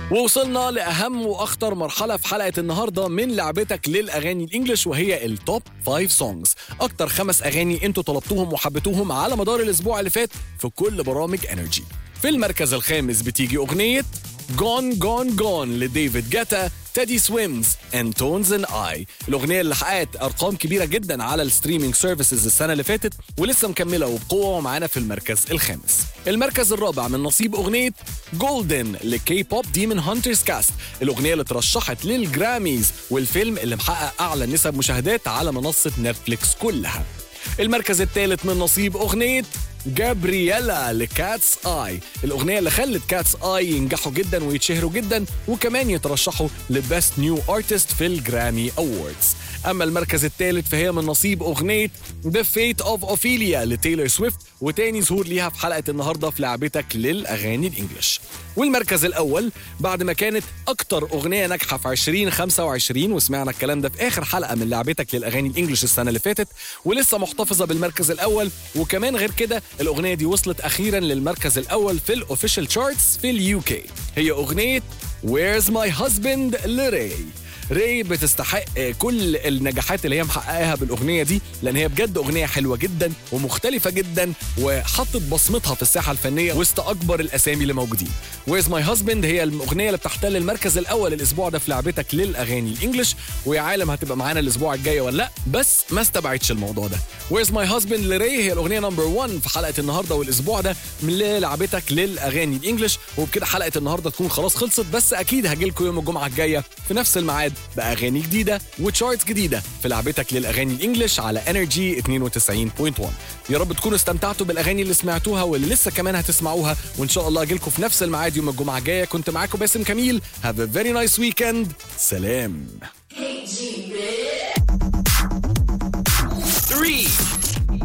ووصلنا لأهم وأخطر مرحلة في حلقة النهاردة من لعبتك للأغاني الإنجليش وهي التوب 5 سونجز أكتر خمس أغاني أنتوا طلبتوهم وحبيتوهم على مدار الأسبوع اللي فات في كل برامج انرجي في المركز الخامس بتيجي أغنية جون جون جون لديفيد جاتا تيدي سويمز اند تونز ان اي الاغنيه اللي حققت ارقام كبيره جدا على الستريمينج سيرفيسز السنه اللي فاتت ولسه مكمله وبقوه ومعانا في المركز الخامس المركز الرابع من نصيب اغنيه جولدن لكي بوب ديمون هانترز كاست الاغنيه اللي ترشحت للجراميز والفيلم اللي محقق اعلى نسب مشاهدات على منصه نتفليكس كلها المركز الثالث من نصيب اغنيه جابرييلا لكاتس اي الاغنيه اللي خلت كاتس اي ينجحوا جدا ويتشهروا جدا وكمان يترشحوا لبست نيو ارتست في الجرامي اووردز اما المركز الثالث فهي من نصيب اغنيه ذا فيت اوف اوفيليا لتايلور سويفت وتاني ظهور ليها في حلقه النهارده في لعبتك للاغاني الانجليش والمركز الاول بعد ما كانت اكتر اغنيه ناجحه في 2025 وسمعنا الكلام ده في اخر حلقه من لعبتك للاغاني الانجليش السنه اللي فاتت ولسه محتفظه بالمركز الاول وكمان غير كده الاغنيه دي وصلت اخيرا للمركز الاول في الاوفيشال تشارتس في اليو كي هي اغنيه Where's My Husband لري ري بتستحق كل النجاحات اللي هي محققاها بالاغنيه دي لان هي بجد اغنيه حلوه جدا ومختلفه جدا وحطت بصمتها في الساحه الفنيه وسط اكبر الاسامي اللي موجودين ويز ماي هازبند هي الاغنيه اللي بتحتل المركز الاول الاسبوع ده في لعبتك للاغاني الانجليش ويا عالم هتبقى معانا الاسبوع الجاي ولا لا بس ما استبعدش الموضوع ده ويز ماي هازبند لري هي الاغنيه نمبر 1 في حلقه النهارده والاسبوع ده من لعبتك للاغاني الانجليش وبكده حلقه النهارده تكون خلاص خلصت بس اكيد هجيلكم يوم الجمعه الجايه في نفس الميعاد باغاني جديده وتشارتس جديده في لعبتك للاغاني الانجليش على انرجي 92.1 يا رب تكونوا استمتعتوا بالاغاني اللي سمعتوها واللي لسه كمان هتسمعوها وان شاء الله اجيلكم في نفس الميعاد يوم الجمعه الجايه كنت معاكم باسم كميل هاف ا فيري نايس ويكند سلام KG